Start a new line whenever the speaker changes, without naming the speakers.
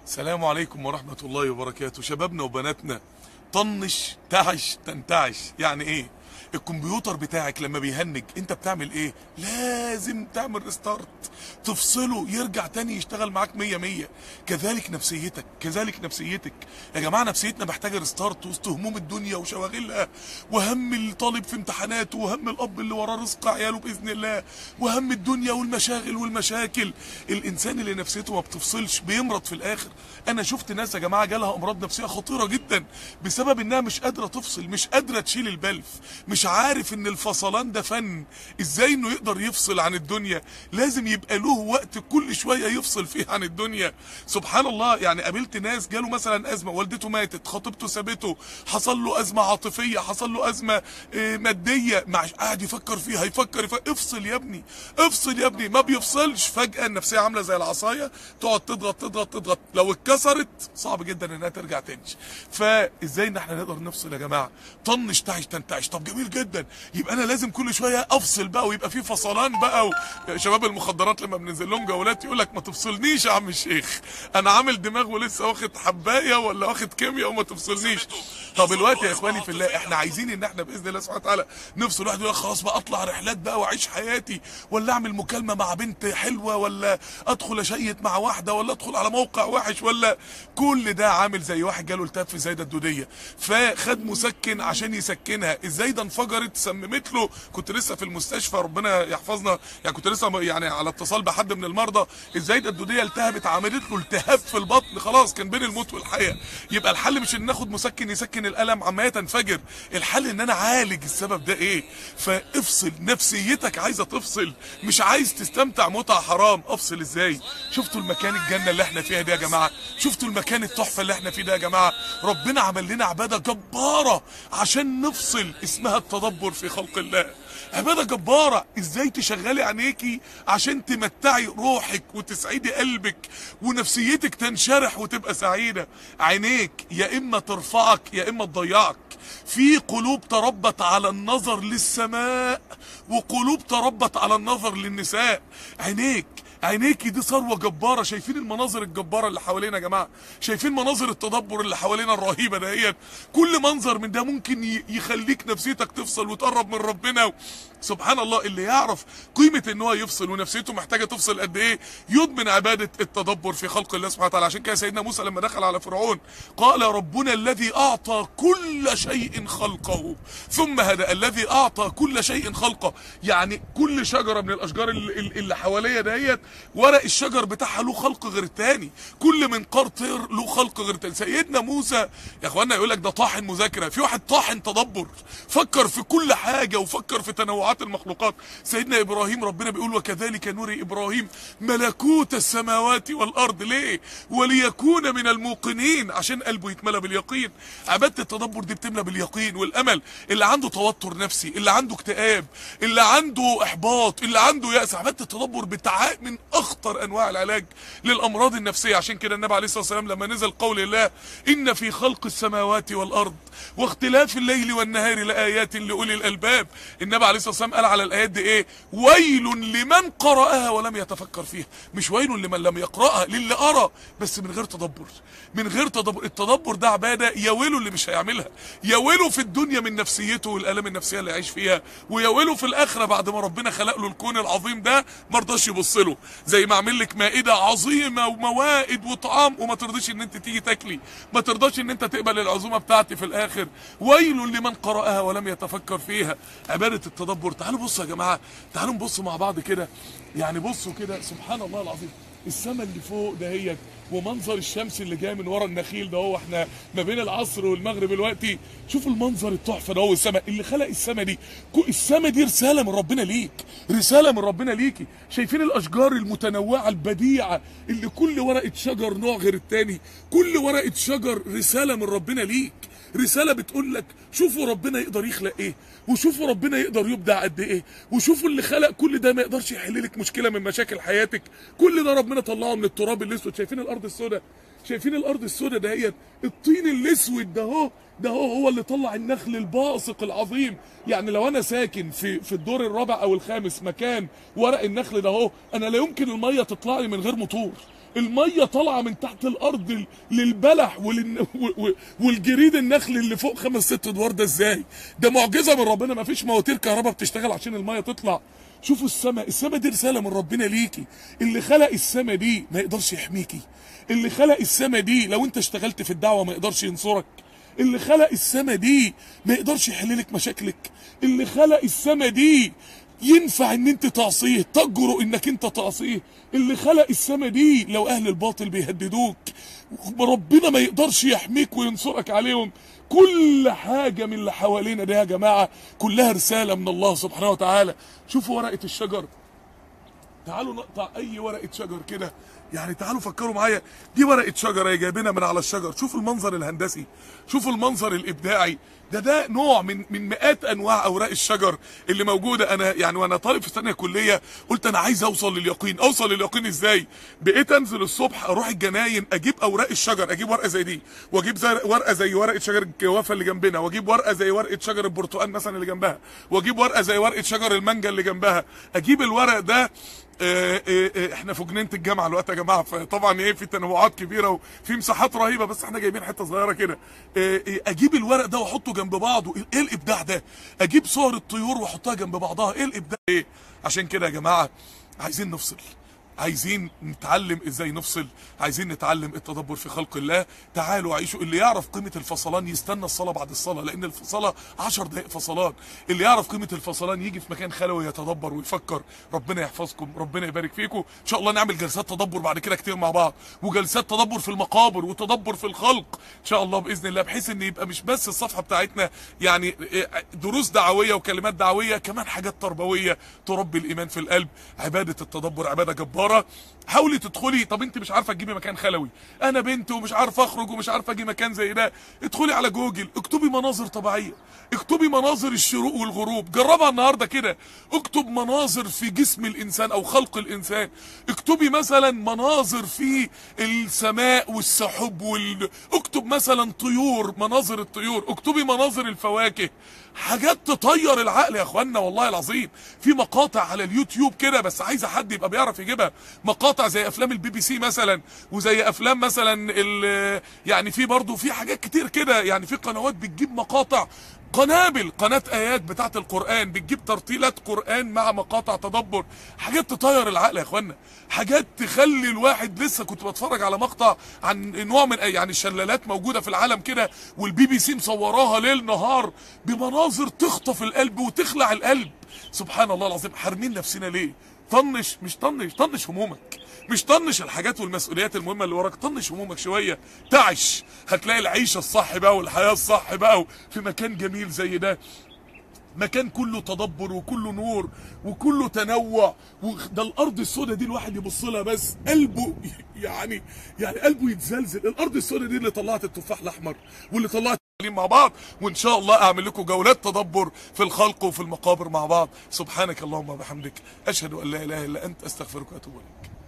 السلام عليكم ورحمة الله وبركاته شبابنا وبناتنا طنش تعش تنتعش يعني ايه الكمبيوتر بتاعك لما بيهنج انت بتعمل ايه لازم تعمل ريستارت تفصله يرجع تاني يشتغل معاك مية مية كذلك نفسيتك كذلك نفسيتك يا جماعة نفسيتنا محتاجة ريستارت وسط هموم الدنيا وشواغلها وهم الطالب في امتحاناته وهم الاب اللي وراه رزق عياله باذن الله وهم الدنيا والمشاغل والمشاكل الانسان اللي نفسيته ما بتفصلش بيمرض في الاخر انا شفت ناس يا جماعه جالها امراض نفسيه خطيره جدا بسبب انها مش قادره تفصل مش قادره تشيل البلف مش عارف ان الفصلان ده فن ازاي انه يقدر يفصل عن الدنيا لازم يبقى له وقت كل شويه يفصل فيه عن الدنيا سبحان الله يعني قابلت ناس جاله مثلا ازمه والدته ماتت خطيبته سابته حصل له ازمه عاطفيه حصل له ازمه آه، ماديه مع قاعد يفكر فيها يفكر, يفكر افصل يا ابني افصل يا ابني ما بيفصلش فجاه النفسيه عامله زي العصايه تقعد تضغط تضغط تضغط لو اتكسرت صعب جدا انها ترجع تاني فازاي ان احنا نقدر نفصل يا جماعه طنش تعش تنتعش طب جميل جدا يبقى انا لازم كل شويه افصل بقى ويبقى في فصلان بقى و... شباب المخدرات لما بننزل لهم جولات يقول لك ما تفصلنيش يا عم الشيخ انا عامل دماغ ولسه واخد حبايه ولا واخد كيمياء وما تفصلنيش طب الوقت يا اخواني في الله احنا عايزين ان احنا باذن الله سبحانه وتعالى نفصل واحد يقول لك خلاص بقى اطلع رحلات بقى واعيش حياتي ولا اعمل مكالمه مع بنت حلوه ولا ادخل اشيت مع واحده ولا ادخل على موقع وحش ولا كل ده عامل زي واحد جاله التهاب في الزايده الدوديه فخد مسكن عشان يسكنها الزايده انفجرت سممت له كنت لسه في المستشفى ربنا يحفظنا يعني كنت لسه يعني على اتصال بحد من المرضى الزايده الدوديه التهبت عملت له التهاب في البطن خلاص كان بين الموت والحياه يبقى الحل مش ان ناخد مسكن يسكن الالم عمال تنفجر الحل ان انا اعالج السبب ده ايه فافصل نفسيتك عايزه تفصل مش عايز تستمتع متعه حرام افصل ازاي شفتوا المكان الجنه اللي احنا فيها دي يا جماعه شفتوا المكان التحفه اللي احنا فيه ده يا جماعه ربنا عمل لنا عباده جباره عشان نفصل اسمها التدبر في خلق الله عبادة جبارة ازاي تشغلي عينيكي عشان تمتعي روحك وتسعدي قلبك ونفسيتك تنشرح وتبقى سعيدة عينيك يا اما ترفعك يا اما تضيعك في قلوب تربت على النظر للسماء وقلوب تربت على النظر للنساء عينيك عينيكي دي ثروه جباره شايفين المناظر الجباره اللي حوالينا يا جماعه شايفين مناظر التدبر اللي حوالينا الرهيبه دهيت كل منظر من ده ممكن ي- يخليك نفسيتك تفصل وتقرب من ربنا و... سبحان الله اللي يعرف قيمه ان هو يفصل ونفسيته محتاجه تفصل قد ايه يدمن عباده التدبر في خلق الله سبحانه وتعالى عشان كده سيدنا موسى لما دخل على فرعون قال ربنا الذي اعطى كل شيء خلقه ثم هدى الذي اعطى كل شيء خلقه يعني كل شجره من الاشجار اللي, اللي حواليا دهيت ورق الشجر بتاعها له خلق غير التاني كل منقار طير له خلق غير التاني سيدنا موسى يا اخوانا يقول لك ده طاحن مذاكره في واحد طاحن تدبر فكر في كل حاجه وفكر في تنوعات المخلوقات سيدنا ابراهيم ربنا بيقول وكذلك نري ابراهيم ملكوت السماوات والارض ليه وليكون من الموقنين عشان قلبه يتملى باليقين عباده التدبر دي بتملى باليقين والامل اللي عنده توتر نفسي اللي عنده اكتئاب اللي عنده احباط اللي عنده يأس عباده التدبر بتاع من اخطر انواع العلاج للامراض النفسيه عشان كده النبي عليه الصلاه والسلام لما نزل قول الله ان في خلق السماوات والارض واختلاف الليل والنهار لايات لاولي الالباب النبي عليه الصلاه والسلام قال على الايات دي ايه ويل لمن قراها ولم يتفكر فيها مش ويل لمن لم يقراها للي قرا بس من غير تدبر من غير تدبر التدبر ده عباده يا ويله اللي مش هيعملها يا ويله في الدنيا من نفسيته والالام النفسيه اللي يعيش فيها ويا ويله في الاخره بعد ما ربنا خلق له الكون العظيم ده ما رضاش يبص له زي ما اعمل لك مائده عظيمه وموائد وطعام وما ترضيش ان انت تيجي تاكلي ما ترضاش ان انت تقبل العزومه بتاعتي في الاخر ويل لمن قراها ولم يتفكر فيها عباده التدبر تعالوا بصوا يا جماعه تعالوا نبص مع بعض كده يعني بصوا كده سبحان الله العظيم السماء اللي فوق دهيت ومنظر الشمس اللي جاي من ورا النخيل ده هو احنا ما بين العصر والمغرب دلوقتي شوفوا المنظر التحفه ده هو السماء اللي خلق السماء دي كو- السماء دي رساله من ربنا ليك رساله من ربنا ليكي شايفين الاشجار المتنوعه البديعه اللي كل ورقه شجر نوع غير التاني كل ورقه شجر رساله من ربنا ليك رساله بتقول لك شوفوا ربنا يقدر يخلق ايه وشوفوا ربنا يقدر يبدع قد ايه وشوفوا اللي خلق كل ده ما يقدرش يحل لك مشكله من مشاكل حياتك كل ده ربنا طلعه من التراب الاسود شايفين الارض السوداء شايفين الارض السوداء دهيت الطين الاسود ده اهو ده هو هو اللي طلع النخل الباسق العظيم يعني لو انا ساكن في في الدور الرابع او الخامس مكان ورق النخل ده اهو انا لا يمكن الميه تطلع لي من غير موتور الميه طالعه من تحت الارض ل- للبلح وللن... و- و- والجريد النخل اللي فوق خمس ست ادوار ده ازاي ده معجزه من ربنا ما فيش مواتير كهرباء بتشتغل عشان الميه تطلع شوفوا السماء السماء دي رساله من ربنا ليكي اللي خلق السماء دي ما يقدرش يحميكي اللي خلق السماء دي لو انت اشتغلت في الدعوه ما يقدرش ينصرك اللي خلق السما دي ما يقدرش يحل لك مشاكلك اللي خلق السما دي ينفع ان انت تعصيه تجرؤ انك انت تعصيه اللي خلق السما دي لو اهل الباطل بيهددوك ربنا ما يقدرش يحميك وينصرك عليهم كل حاجة من اللي حوالينا ده يا جماعة كلها رسالة من الله سبحانه وتعالى شوفوا ورقة الشجر تعالوا نقطع اي ورقه شجر كده يعني تعالوا فكروا معايا دي ورقه شجره يا جايبينها من على الشجر شوفوا المنظر الهندسي شوفوا المنظر الابداعي ده ده نوع من من مئات انواع اوراق الشجر اللي موجوده انا يعني وانا طالب في ثانيه كليه قلت انا عايز اوصل لليقين اوصل لليقين ازاي بقيت انزل الصبح اروح الجناين اجيب اوراق الشجر اجيب ورقه زي دي واجيب زي ورقه زي ورقه شجر الجوافه اللي جنبنا واجيب ورقه زي ورقه شجر البرتقال مثلا اللي جنبها واجيب ورقه زي ورقه شجر المانجا اللي جنبها اجيب الورق ده آه، آه، آه، احنا في جنينه الجامعه الوقت يا جماعه فطبعا ايه في تنوعات كبيره وفي مساحات رهيبه بس احنا جايبين حته صغيره كده آه، آه، اجيب الورق ده واحطه جنب بعضه ايه الابداع ده اجيب صور الطيور واحطها جنب بعضها ايه الابداع ايه عشان كده يا جماعه عايزين نفصل عايزين نتعلم ازاي نفصل عايزين نتعلم التدبر في خلق الله تعالوا عيشوا اللي يعرف قيمة الفصلان يستنى الصلاة بعد الصلاة لان الصلاة عشر دقائق فصلان اللي يعرف قيمة الفصلان يجي في مكان خلوي يتدبر ويفكر ربنا يحفظكم ربنا يبارك فيكم ان شاء الله نعمل جلسات تدبر بعد كده كتير مع بعض وجلسات تدبر في المقابر وتدبر في الخلق ان شاء الله باذن الله بحيث ان يبقى مش بس الصفحة بتاعتنا يعني دروس دعوية وكلمات دعوية كمان حاجات تربوية تربي الايمان في القلب عبادة التدبر عبادة جبارة حاولي تدخلي طب انت مش عارفه تجيبي مكان خلوي انا بنت ومش عارفه اخرج ومش عارفه اجي مكان زي ده ادخلي على جوجل اكتبي مناظر طبيعيه اكتبي مناظر الشروق والغروب جربها النهارده كده اكتب مناظر في جسم الانسان او خلق الانسان اكتبي مثلا مناظر في السماء والسحب وال... اكتب مثلا طيور مناظر الطيور اكتبي مناظر الفواكه حاجات تطير العقل يا اخوانا والله العظيم في مقاطع على اليوتيوب كده بس عايزه حد يبقى بيعرف يجيبها مقاطع زي افلام البي بي سي مثلا وزي افلام مثلا ال- يعني في برضو في حاجات كتير كده يعني في قنوات بتجيب مقاطع قنابل قناة آيات بتاعت القرآن بتجيب ترتيلات قرآن مع مقاطع تدبر حاجات تطير العقل يا اخوانا حاجات تخلي الواحد لسه كنت بتفرج على مقطع عن نوع من يعني الشلالات موجودة في العالم كده والبي بي سي مصوراها ليل نهار بمناظر تخطف القلب وتخلع القلب سبحان الله العظيم حارمين نفسنا ليه طنش مش طنش طنش همومك مش طنش الحاجات والمسؤوليات المهمه اللي وراك طنش همومك شويه تعش هتلاقي العيشه الصح بقى والحياه الصح بقى في مكان جميل زي ده مكان كله تدبر وكله نور وكله تنوع وده الارض السوداء دي الواحد يبص لها بس قلبه يعني يعني قلبه يتزلزل الارض السوداء دي اللي طلعت التفاح الاحمر واللي طلعت مع بعض وان شاء الله اعمل لكم جولات تدبر في الخلق وفي المقابر مع بعض سبحانك اللهم وبحمدك اشهد ان لا اله الا انت استغفرك واتوب اليك